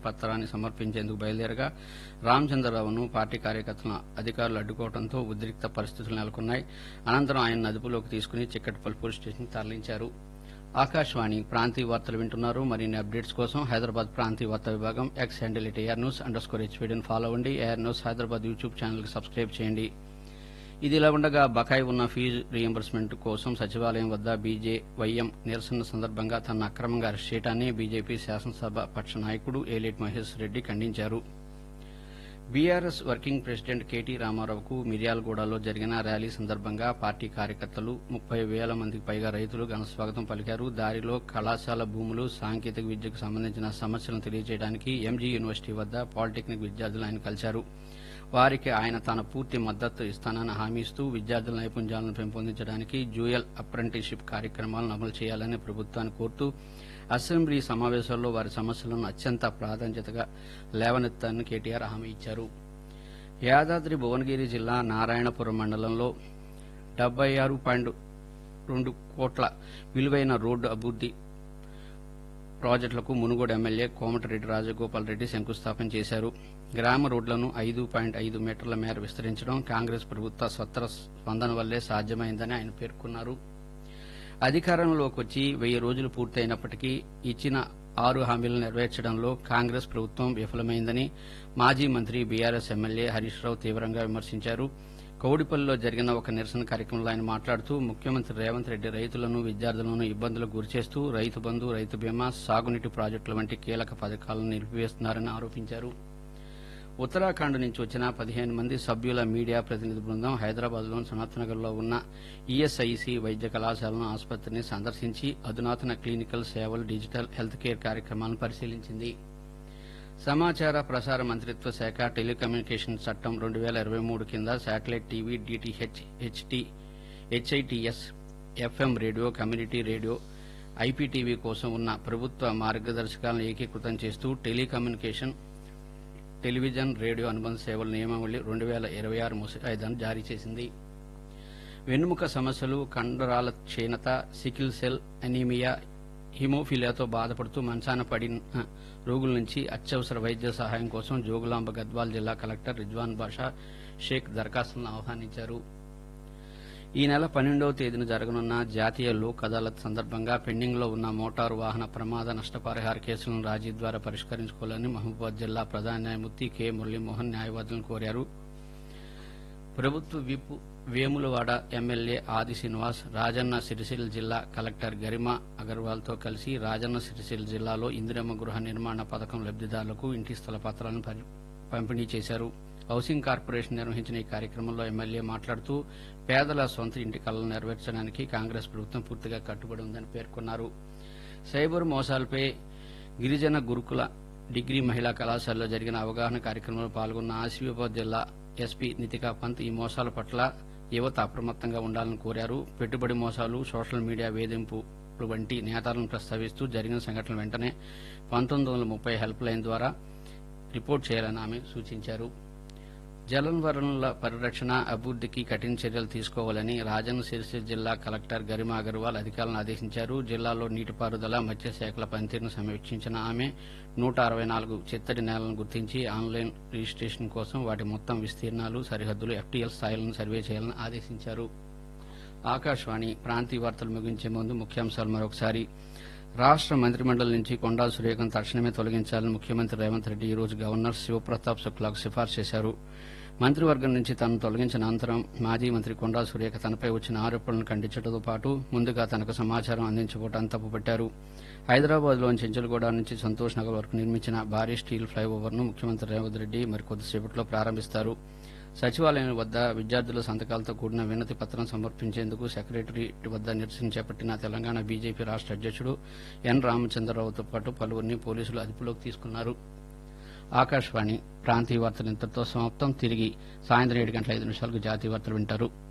పత్రాన్ని సమర్పించేందుకు బయలుదేరగా రామచంద్రరావును పార్టీ కార్యకర్తలను అధికారులు అడ్డుకోవడంతో ఉద్రిక్త పరిస్థితులు నెలకొన్నాయి అనంతరం ఆయన అదుపులోకి తీసుకుని చిక్కటపల్లి పోలీస్ స్టేషన్ తరలించారు ఆకాశవాణి ప్రాంతీయ వార్తలు వింటున్నారు మరిన్ని అప్డేట్స్ కోసం హైదరాబాద్ ప్రాంతీయ వార్తా విభాగం X handle at AR news underscore హెచ్పీడీని ఫాలో అవ్వండి ఏఆర్ న్యూస్ హైదరాబాద్ యూట్యూబ్ ఛానల్కి సబ్స్క్రైబ్ చేయండి ఇది ఇలా ఉండగా బకాయి ఉన్న ఫీజు రీయింబర్స్మెంట్ కోసం సచివాలయం వద్ద బీజే వైఎం నిరసన సందర్భంగా తన అక్రమంగా అరెస్ట్ చేయడాన్ని బీజేపీ శాసనసభ పక్ష నాయకుడు ఏలేటి మహేష్ రెడ్డి ఖండించారు బీఆర్ఎస్ వర్కింగ్ ప్రెసిడెంట్ కేటీ రామారావుకు మిర్యాలగూడలో జరిగిన ర్యాలీ సందర్భంగా పార్టీ కార్యకర్తలు ముప్పై వేల మందికి పైగా రైతులు ఘనస్వాగతం పలికారు దారిలో కళాశాల భూములు సాంకేతిక విద్యకు సంబంధించిన సమస్యలను తెలియజేయడానికి ఎంజీ యూనివర్సిటీ వద్ద పాలిటెక్నిక్ విద్యార్థులు ఆయన కలిశారు వారికి ఆయన తన పూర్తి మద్దతు ఇస్తానని హామీ ఇస్తూ విద్యార్థుల నైపుణ్యాలను పెంపొందించడానికి డ్యూయల్ అప్రెంటిస్షిప్ కార్యక్రమాలను అమలు చేయాలని ప్రభుత్వాన్ని కోరుతూ అసెంబ్లీ సమావేశాల్లో వారి సమస్యలను అత్యంత ప్రాధాన్యతగా లేవనెత్తాలని కేటీఆర్ హామీ ఇచ్చారు యాదాద్రి భువనగిరి జిల్లా నారాయణపురం మండలంలో డెబ్బై ఆరు పాయింట్ రెండు కోట్ల విలువైన రోడ్డు అభివృద్ది ప్రాజెక్టులకు మునుగోడు ఎమ్మెల్యే కోమటిరెడ్డి రాజగోపాల్ రెడ్డి శంకుస్థాపన చేశారు గ్రామ రోడ్లను ఐదు పాయింట్ ఐదు మీటర్ల మేర విస్తరించడం కాంగ్రెస్ ప్రభుత్వ స్వత్తర స్పందన వల్లే సాధ్యమైందని ఆయన పేర్కొన్నారు అధికారంలోకి వచ్చి వెయ్యి రోజులు పూర్తయినప్పటికీ ఇచ్చిన ఆరు హామీలను నెరవేర్చడంలో కాంగ్రెస్ ప్రభుత్వం విఫలమైందని మాజీ మంత్రి బీఆర్ఎస్ ఎమ్మెల్యే హరీష్ రావు తీవ్రంగా విమర్శించారు కౌడిపల్లిలో జరిగిన ఒక నిరసన కార్యక్రమంలో ఆయన మాట్లాడుతూ ముఖ్యమంత్రి రేవంత్ రెడ్డి రైతులను విద్యార్థులను ఇబ్బందులకు గురిచేస్తూ రైతు బంధు రైతు బీమా సాగునీటి ప్రాజెక్టుల వంటి కీలక పథకాలను నిలిపివేస్తున్నారని ఆరోపించారు ఉత్తరాఖండ్ నుంచి వచ్చిన పదిహేను మంది సభ్యుల మీడియా ప్రతినిధి బృందం హైదరాబాద్లోని సనత్నగర్లో ఉన్న ఈఎస్ఐసి వైద్య కళాశాలను ఆసుపత్రిని సందర్శించి అధునాతన క్లినికల్ సేవలు డిజిటల్ హెల్త్ కేర్ కార్యక్రమాలను పరిశీలించింది సమాచార ప్రసార మంత్రిత్వ శాఖ టెలికమ్యూనికేషన్ చట్టం రెండు వేల ఇరవై మూడు కింద satellite TV DTH HT HITS FM radio community radio IPTV కోసం ఉన్న ప్రభుత్వ మార్గదర్శకాలను ఏకీకృతం చేస్తూ టెలికమ్యూనికేషన్ టెలివిజన్ రేడియో అనుబంధ సేవల నియమావళి రెండు వేల ఇరవై ఆరు ముసాయిదాను జారీ చేసింది వెన్నుముక సమస్యలు కండరాల క్షీణత సికిల్ సెల్ అనీమియా హిమోఫిలియాతో బాధపడుతూ మంచాన పడిన రోగుల నుంచి అత్యవసర వైద్య సహాయం కోసం జోగులాంబ గద్వాల్ జిల్లా కలెక్టర్ రిజ్వాన్ బాషా షేక్ దరఖాస్తులను ఆహ్వానించారు ఈ నెల పన్నెండవ తేదీన జరగనున్న జాతీయ లోక్ అదాలత్ సందర్భంగా పెండింగ్ లో ఉన్న మోటారు వాహన ప్రమాద నష్టపరిహార కేసులను రాజీ ద్వారా పరిష్కరించుకోవాలని మహబూబాద్ జిల్లా ప్రధాన న్యాయమూర్తి కె మురళీమోహన్ న్యాయవాదులను కోరారు ప్రభుత్వ విప్ వేములవాడ ఎమ్మెల్యే ఆది శ్రీనివాస్ రాజన్న సిరిసిల్ల జిల్లా కలెక్టర్ గరిమా అగర్వాల్ తో కలిసి రాజన్న సిరిసిల్ల జిల్లాలో ఇందిరమ్మ గృహ నిర్మాణ పథకం లబ్దిదారులకు ఇంటి స్థల పత్రాలను పరి- పంపిణీ చేశారు హౌసింగ్ కార్పొరేషన్ నిర్వహించిన ఈ కార్యక్రమంలో ఎమ్మెల్యే మాట్లాడుతూ పేదల సొంత ఇంటి కలను నెరవేర్చడానికి కాంగ్రెస్ ప్రభుత్వం పూర్తిగా కట్టుబడి ఉందని పేర్కొన్నారు సైబర్ మోసాలపై గిరిజన గురుకుల డిగ్రీ మహిళా కళాశాలలో జరిగిన అవగాహన కార్యక్రమంలో పాల్గొన్న ఆసిఫాబాద్ జిల్లా ఎస్పీ నితికా పంత్ ఈ మోసాల పట్ల యువత అప్రమత్తంగా ఉండాలని కోరారు పెట్టుబడి మోసాలు సోషల్ మీడియా వేధింపులు వంటి నేతాలను ప్రస్తావిస్తూ జరిగిన సంఘటనల వెంటనే పంతొమ్మిది వందల ముప్పై హెల్ప్ లైన్ ద్వారా రిపోర్ట్ చేయాలని ఆమె సూచించారు జలవనరుల పరిరక్షణ అభివృద్ధికి కఠిన చర్యలు తీసుకోవాలని రాజన్న సిరిసిల్ల జిల్లా కలెక్టర్ గరిమా అగర్వాల్ అధికారులను ఆదేశించారు జిల్లాలో నీటిపారుదల మత్స్యశాఖల పనితీరును సమీక్షించిన ఆమె నూట అరవై నాలుగు చిత్తడి నేలను గుర్తించి ఆన్లైన్ రిజిస్ట్రేషన్ కోసం వాటి మొత్తం విస్తీర్ణాలు సరిహద్దులు ఎఫ్టీఎల్ స్థాయిలను సర్వే చేయాలని ఆదేశించారు ఆకాశవాణి ప్రాంతీయ వార్తలు ముగించే ముందు ముఖ్యాంశాలు మరొకసారి రాష్ట్ర మంత్రిమండలి నుంచి కొండా సురేఖను తక్షణమే తొలగించాలని ముఖ్యమంత్రి రేవంత్ రెడ్డి ఈ రోజు గవర్నర్ శివప్రతాప్ శుక్లాకు సిఫార్సు చేశారు మంత్రివర్గం నుంచి తనను తొలగించిన అనంతరం మాజీ మంత్రి కొండా సురేఖ తనపై వచ్చిన ఆరోపణలను ఖండించడంతో పాటు ముందుగా తనకు సమాచారం అందించబోవటాన్ని తప్పుపట్టారు హైదరాబాద్లోని చెంచల్గూడ నుంచి సంతోష్ నగర్ వరకు నిర్మించిన భారీ స్టీల్ ఫ్లైఓవర్ను ముఖ్యమంత్రి రేవంత్ రెడ్డి మరి కొద్దిసేపట్లో ప్రారంభిస్తారు సచివాలయం వద్ద విద్యార్థుల సంతకాలతో కూడిన వినతి పత్రం సమర్పించేందుకు సెక్రటరియట్ వద్ద నిరసన చేపట్టిన తెలంగాణ బీజేపీ రాష్ట్ర అధ్యక్షుడు ఎన్ రామచంద్రరావుతో పాటు పలువురిని పోలీసులు అదుపులోకి తీసుకున్నారు ఆకాశవాణి ప్రాంతీయ వార్తలు ఇంతటితో సమాప్తం తిరిగి సాయంత్రం ఏడు గంటల ఐదు నిమిషాలకు జాతీయ వార్తలు వింటారు